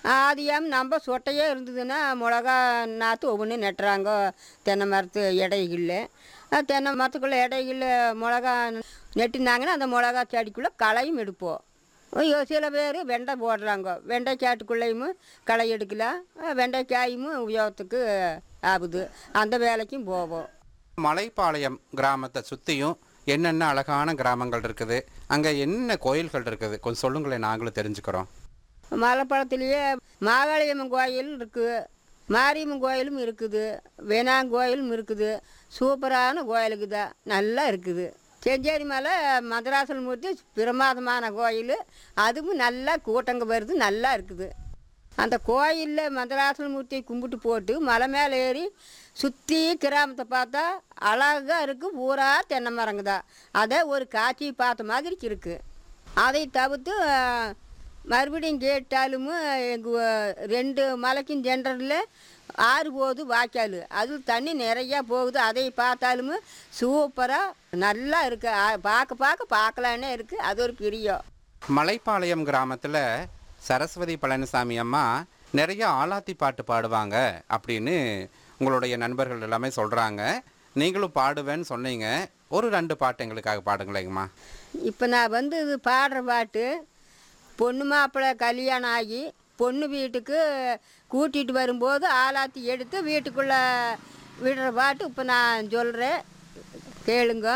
ஆதியாம் நம்ம சொட்டையே இருந்ததுன்னா மிளகா நாற்று ஒவ்வொன்று நட்டுறாங்க தென்னை மரத்து இடைகளில் தென்னை மரத்துக்குள்ளே இடைகளில் மிளகா நெட்டினாங்கன்னா அந்த மிளகா செடிக்குள்ளே களையும் எடுப்போம் ஐயோ சில பேர் வெண்டை போடுறாங்க வெண்டைக்காட்டுக்குள்ளேயும் களை எடுக்கலாம் வெண்டைக்காயும் உபயோகத்துக்கு ஆகுது அந்த வேலைக்கும் போவோம் மலைப்பாளையம் கிராமத்தை சுற்றியும் என்னென்ன அழகான கிராமங்கள் இருக்குது அங்கே என்ன கோயில்கள் இருக்குது கொஞ்சம் சொல்லுங்களேன் நாங்களும் தெரிஞ்சுக்கிறோம் மலைப்பழத்துலேயே மாகாளியம்மன் கோயில் இருக்குது மாரியம்மன் கோயிலும் இருக்குது வேணாங்கோயிலும் இருக்குது சூப்பரான கோயிலுக்கு தான் நல்லா இருக்குது செஞ்சேரி மலை மதராசல் மூர்த்தி பிரமாதமான கோயில் அதுவும் நல்லா கூட்டங்க வருது நல்லா இருக்குது அந்த கோயிலில் மதராசல் மூர்த்தியை கும்பிட்டு போட்டு மலை மேலே ஏறி சுற்றி கிராமத்தை பார்த்தா அழகாக இருக்குது பூரா தென்னை மரங்க தான் அதை ஒரு காட்சி பார்த்த மாதிரி இருக்குது அதை தவிர்த்து அஹ், மறுபடியும் கேட்டாலும் எங்கள் ரெண்டு மலைக்கும் சென்டரில் ஆறு போகுது வாய்க்கால் அது தண்ணி நிறையா போகுது அதை பார்த்தாலும் சூப்பராக நல்லா இருக்கு அ- பார்க்க பார்க்க பார்க்கலான்னே இருக்குது அது ஒரு பிரியம் மலைப்பாளையம் கிராமத்தில் சரஸ்வதி பழனிசாமி அம்மா நிறைய ஆலாத்தி பாட்டு பாடுவாங்க அப்படின்னு உங்களுடைய நண்பர்கள் எல்லாமே சொல்கிறாங்க நீங்களும் பாடுவேன்னு சொன்னீங்க ஒரு ரெண்டு பாட்டு எங்களுக்காக பாடுங்களேங்கம்மா இப்போ நான் வந்து இது பாடுற பாட்டு பொண்ணு மாப்பிள்ளை கல்யாணம் ஆகி பொண்ணு வீட்டுக்கு கூட்டிகிட்டு வரும்போது ஆலாத்தி எடுத்து வீட்டுக்குள்ளே விடுற பாட்டு இப்போ நான் சொல்கிறேன் கேளுங்க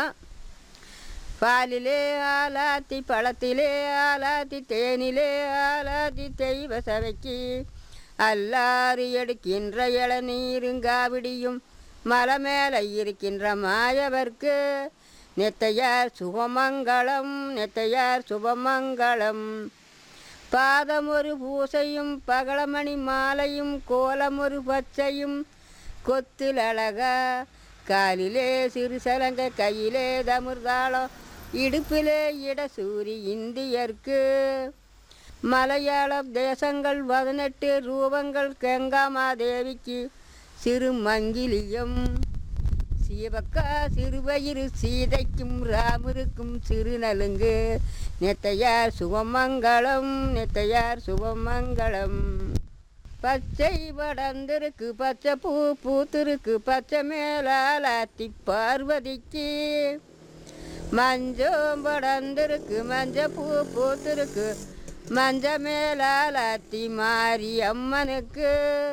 பாலிலே ஆலாத்தி பழத்திலே ஆலாத்தி தேனிலே ஆலாத்தி தெய்வ சபைக்கு அல்லாறு எடுக்கின்ற இளநீருங்காவிடியும் மலை மேலே இருக்கின்ற மாயவர்க்கு நெத்தையார் சுபமங்களம் நெத்தையார் சுபமங்களம் பாதம் ஒரு பூசையும் பகலமணி மாலையும் கோலம் ஒரு பச்சையும் கொத்தில் அழகா காலிலே சிறு சலங்க கையிலே தமுர்தாளம் இடுப்பிலே இடசூரி இந்தியர்க்கு மலையாளம் தேசங்கள் பதினெட்டு ரூபங்கள் கங்காமாதேவிக்கு சிறு மங்கிலியம் சிவக்கா சிறுவயிறு சீதைக்கும் ராமருக்கும் சிறுநலுங்கு நெத்தையார் சுபமங்களம் நெத்தையார் சுபமங்களம் பச்சை படந்திருக்கு பச்சை பூ பூத்திருக்கு பச்சை மேலாத்தி பார்வதிக்கு மஞ்சம் படந்திருக்கு மஞ்ச பூ பூத்திருக்கு மஞ்ச மேலாத்தி மாரி அம்மனுக்கு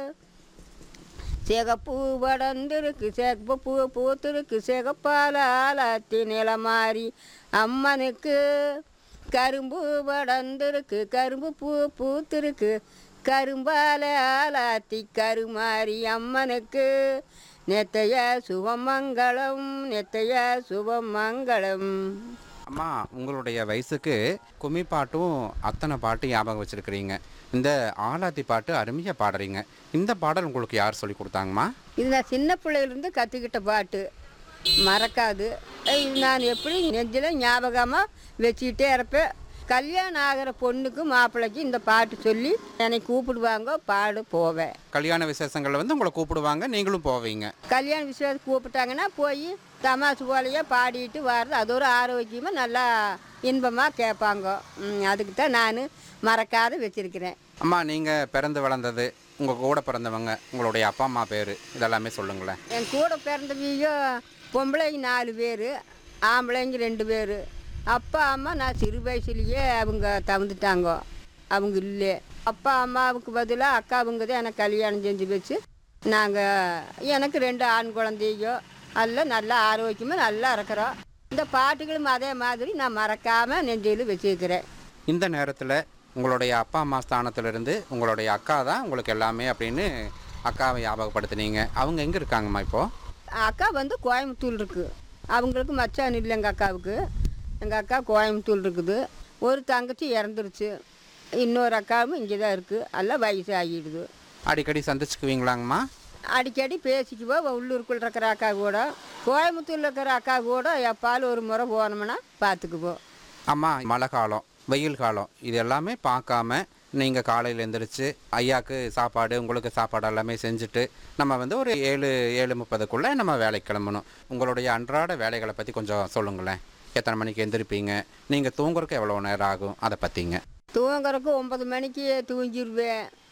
சிகப்பு படந்திருக்கு சிகப்பு பூ பூத்திருக்கு சிகப்பால ஆலாத்தி நிலமாரி அம்மனுக்கு கரும்பு படந்திருக்கு கரும்பு பூ பூத்திருக்கு கரும்பால ஆலாத்தி கருமாரி அம்மனுக்கு நெத்தைய சுபமங்களம் நெத்தைய சுபமங்களம் அம்மா உங்களுடைய வயசுக்கு கும்மி பாட்டும் அத்தனை பாட்டும் ஞாபகம் வச்சுருக்கிறீங்க இந்த ஆலாத்தி பாட்டு அருமையாக பாடுறீங்க இந்த பாடல் உங்களுக்கு யார் சொல்லி கொடுத்தாங்கம்மா இது நான் சின்ன பிள்ளையிலேருந்து கற்றுக்கிட்ட பாட்டு மறக்காது இது நான் எப்படி நெஞ்சில் ஞாபகமாக வச்சுக்கிட்டே இருப்பேன் கல்யாணம் ஆகிற பொண்ணுக்கு மாப்பிள்ளைக்கு இந்த பாட்டு சொல்லி என்னை கூப்பிடுவாங்க பாடு போவேன் கல்யாண விசேஷங்களில் வந்து உங்களை கூப்பிடுவாங்க நீங்களும் போவீங்க கல்யாண விஷயம் கூப்பிட்டாங்கன்னா போய் தமாசு போலையே பாடிட்டு வர்றது அது ஒரு ஆரோக்கியமாக நல்லா இன்பமாக கேட்பாங்க ம், அதுக்கு தான் நான் மறக்காத வச்சுருக்கிறேன் அம்மா நீங்கள் பிறந்து வளர்ந்தது உங்கள் கூட பிறந்தவங்க உங்களுடைய அப்பா அம்மா பேர் இதெல்லாமே சொல்லுங்களேன் என் கூட பிறந்தவியோ பொம்பளைங்க நாலு பேர் ஆம்பளைங்க ரெண்டு பேர் அப்பா அம்மா நான் சிறு வயசுலேயே அவங்க தவந்துட்டாங்க அவங்க இல்லை அப்பா அம்மாவுக்கு பதிலாக அக்காவுங்க தான் எனக்கு கல்யாணம் செஞ்சு வச்சு நாங்கள் எனக்கு ரெண்டு ஆண் குழந்தையோ எல்லாம் நல்லா ஆரோக்கியமாக நல்லா இருக்கிறோம் இந்த பாட்டுகளும் அதே மாதிரி நான் மறக்காமல் நெஞ்சையில் வச்சுருக்கிறேன் இந்த நேரத்தில் உங்களுடைய அப்பா அம்மா ஸ்தானத்திலிருந்து உங்களுடைய அக்கா தான் உங்களுக்கு எல்லாமே அப்படின்னு அக்காவை ஞாபகப்படுத்துனீங்க அவங்க எங்கே இருக்காங்கம்மா இப்போது அக்கா வந்து கோயம்புத்தூர் இருக்குது அவங்களுக்கு மச்சான் இல்லை எங்கள் அக்காவுக்கு எங்கள் அக்கா கோயம்புத்தூர் இருக்குது ஒரு தங்கச்சி இறந்துருச்சு இன்னொரு அக்காவும் இங்கே தான் இருக்குது எல்லாம் வயசு ஆகிடுது அடிக்கடி சந்திச்சுக்குவீங்களாங்கம்மா அடிக்கடி பேசிக்குவோம் உள்ளூருக்குள்ள இருக்கிற அக்கா கூட கோயம்புத்தூரில் இருக்கிற அக்கா கூட எப்பாலும் ஒரு முறை போனோம்னா பார்த்துக்குவோம் அம்மா மழை காலம் வெயில் காலம் இது எல்லாமே பார்க்காம நீங்கள் காலையில் எழுந்திரிச்சு ஐயாக்கு சாப்பாடு உங்களுக்கு சாப்பாடு எல்லாமே செஞ்சுட்டு நம்ம வந்து ஒரு ஏழு ஏழு முப்பதுக்குள்ளே நம்ம வேலைக்கு கிளம்பணும் உங்களுடைய அன்றாட வேலைகளை பற்றி கொஞ்சம் சொல்லுங்களேன் எத்தனை மணிக்கு எந்திரிப்பீங்க நீங்கள் தூங்குறதுக்கு எவ்வளோ நேரம் ஆகும் அதை பற்றிங்க தூங்குறதுக்கு ஒன்பது மணிக்கு தூங்கிடுவேன்